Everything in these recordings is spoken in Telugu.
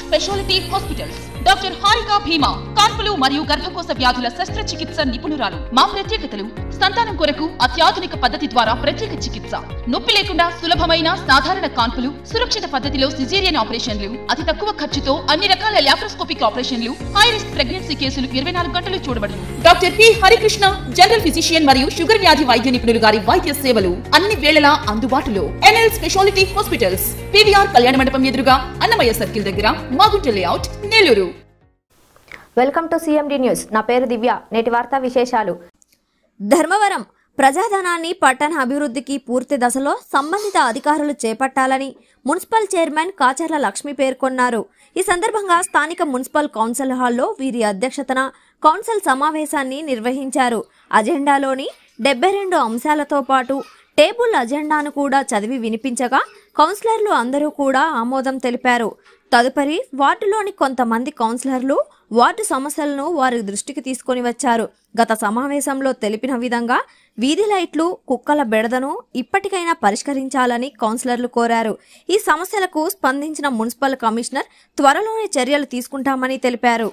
స్పెషాలిటీ హాస్పిటల్స్ డాక్టర్ హారిక భీమా కాన్పులు మరియు గర్భకోశ వ్యాధుల శస్త్రచికిత్స నిపుణురాలు మా ప్రత్యేకతలు సంతానం కొరకు అత్యాధునిక పద్ధతి ద్వారా ప్రత్యేక చికిత్స నొప్పి లేకుండా సులభమైన సాధారణ కాన్పులు సురక్షిత పద్ధతిలో సిజేరియన్ ఆపరేషన్లు అతి తక్కువ ఖర్చుతో అన్ని రకాల లాప్రోస్కోపిక్ ఆపరేషన్లు హై రిస్క్ ప్రెగ్నెన్సీ కేసులు ఇరవై నాలుగు గంటలు చూడబడును doctor P Harikrishna general physician మరియు షుగర్ వ్యాధి వైద్య నిపుణులు గారి వైద్య సేవలు అన్ని వేళలా అందుబాటులో ఎన్ఎల్ స్పెషాలిటీ హాస్పిటల్స్ పివిఆర్ కళ్యాణ మండపం ఎదురుగా అన్నమయ్య సర్కిల్ దగ్గర Magunta layout Nellore welcome to CMD news నా పేరు దివ్య నేటి వార్తా విశేషాలు ధర్మవరం ప్రజాధనాన్ని పట్టణ అభివృద్ధికి పూర్తి దశలో సంబంధిత అధికారులు చేపట్టాలని మున్సిపల్ చైర్మన్ కాచర్ల లక్ష్మి పేర్కొన్నారు ఈ సందర్భంగా స్థానిక మున్సిపల్ కౌన్సిల్ హాల్లో వీరి అధ్యక్షతన కౌన్సిల్ సమావేశాన్ని నిర్వహించారు అజెండాలోని డెబ్బై రెండు అంశాలతో పాటు టేబుల్ అజెండాను కూడా చదివి వినిపించగా కౌన్సిలర్లు అందరూ కూడా ఆమోదం తెలిపారు తదుపరి వార్డులోని కొంతమంది కౌన్సిలర్లు వార్డు సమస్యలను వారి దృష్టికి తీసుకొని వచ్చారు గత సమావేశంలో తెలిపిన విధంగా వీధి లైట్లు కుక్కల బెడదను ఇప్పటికైనా పరిష్కరించాలని కౌన్సిలర్లు కోరారు ఈ సమస్యలకు స్పందించిన మున్సిపల్ కమిషనర్ త్వరలోనే చర్యలు తీసుకుంటామని తెలిపారు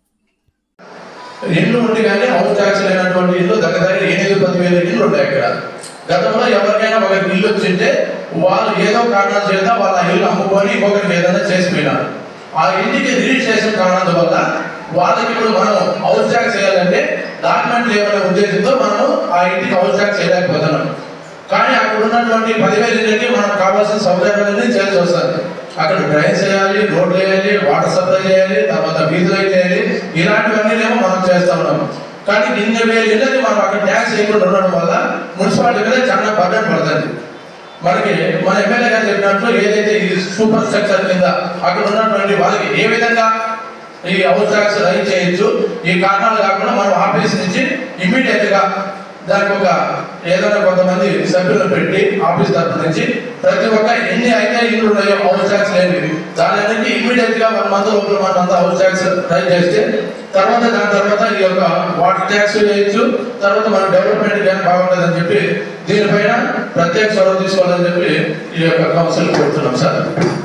ఇల్లు ఉండి కానీ హౌస్ ట్యాక్స్ లేనటువంటి ఇల్లు దగ్గర దగ్గర ఎనిమిది పది వేల ఇల్లు ఉన్నాయి ఇక్కడ గతంలో ఎవరికైనా ఒక ఇల్లు వచ్చింటే వాళ్ళు ఏదో కారణాల చేత వాళ్ళ ఇల్లు అమ్ముకొని ఇంకొకరికి ఏదైనా చేసిపోయినారు ఆ ఇంటికి రిజిస్ట్రేషన్ కారణాల వల్ల వాళ్ళకి ఇప్పుడు మనం హౌస్ ట్యాక్స్ చేయాలంటే డాక్యుమెంట్ లేవనే ఉద్దేశంతో మనం ఆ ఇంటికి హౌస్ ట్యాక్స్ చేయలేకపోతున్నాం కానీ అక్కడ ఉన్నటువంటి పదివేల ఇళ్ళకి మనకు కావాల్సిన సౌకర్యాలన్నీ చేయాల్సి వస్తుంది అక్కడ డ్రైన్స్ చేయాలి రోడ్లు వేయాలి వాటర్ సప్లై చేయాలి తర్వాత వీధులు చేయాలి ఇలాంటివన్నీ ఏమో మనం చేస్తా ఉన్నాం కానీ ఇన్ని వేల ఇళ్ళకి మనం అక్కడ ట్యాక్స్ చేయకుండా ఉండడం వల్ల మున్సిపాలిటీ మీద చాలా బర్డన్ పడుతుంది మనకి మన ఎమ్మెల్యే గారు చెప్పినట్లు ఏదైతే ఈ సూపర్ స్ట్రక్చర్ కింద అక్కడ ఉన్నటువంటి వాళ్ళకి ఏ విధంగా ఈ హౌస్ ట్యాక్స్ రైజ్ చేయొచ్చు ఈ కారణాలు కాకుండా మనం ఆఫీస్ నుంచి ఇమ్మీడియట్ గా దానికి ఒక ఏదైనా కొంతమంది సభ్యులను పెట్టి ఆఫీస్ తరఫు నుంచి ప్రతి ఒక్క ఎన్ని అయితే ఇల్లు ఉన్నాయో హౌస్ ట్యాక్స్ లేనివి దాని ఇమ్మీడియట్ గా వన్ మంత్ లోపల one month house tax raise చేస్తే తర్వాత దాని తర్వాత ఈ యొక్క వాటర్ ట్యాక్స్ చేయొచ్చు తర్వాత మన డెవలప్మెంట్ కానీ బాగుంటుందని చెప్పి దీనిపైన ప్రత్యేక చొరవ తీసుకోవాలని చెప్పి ఈ యొక్క కౌన్సిల్ కోరుతున్నాం sir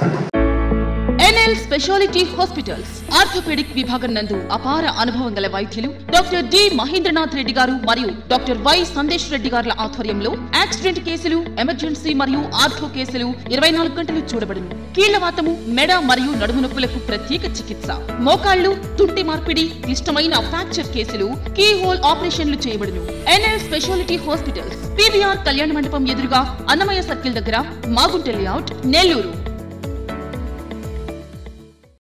NL speciality hospitals orthopaedic విభాగం నందు అపార అనుభవం గల వైద్యులు డాక్టర్ డి మహేంద్రనాథ్ రెడ్డి గారు మరియు డాక్టర్ వై సందేశ్ రెడ్డి గారుల ఆధ్వర్యంలో యాక్సిడెంట్ కేసులు ఎమర్జెన్సీ మరియు ఆర్థో కేసులు ఇరవై నాలుగు గంటలు చూడబడును కీళ్లవాతము మెడ మరియు నడుము నొప్పులకు ప్రత్యేక చికిత్స మోకాళ్లు తుంటి మార్పిడి క్లిష్టమైన ఫ్రాక్చర్ కేసులు కీ హోల్ ఆపరేషన్లు చేయబడును ఎన్ఎల్ స్పెషాలిటీ హాస్పిటల్స్ పీవీఆర్ కళ్యాణ మండపం ఎదురుగా అన్నమయ్య సర్కిల్ దగ్గర మాగుంట లేఅవుట్ నెల్లూరు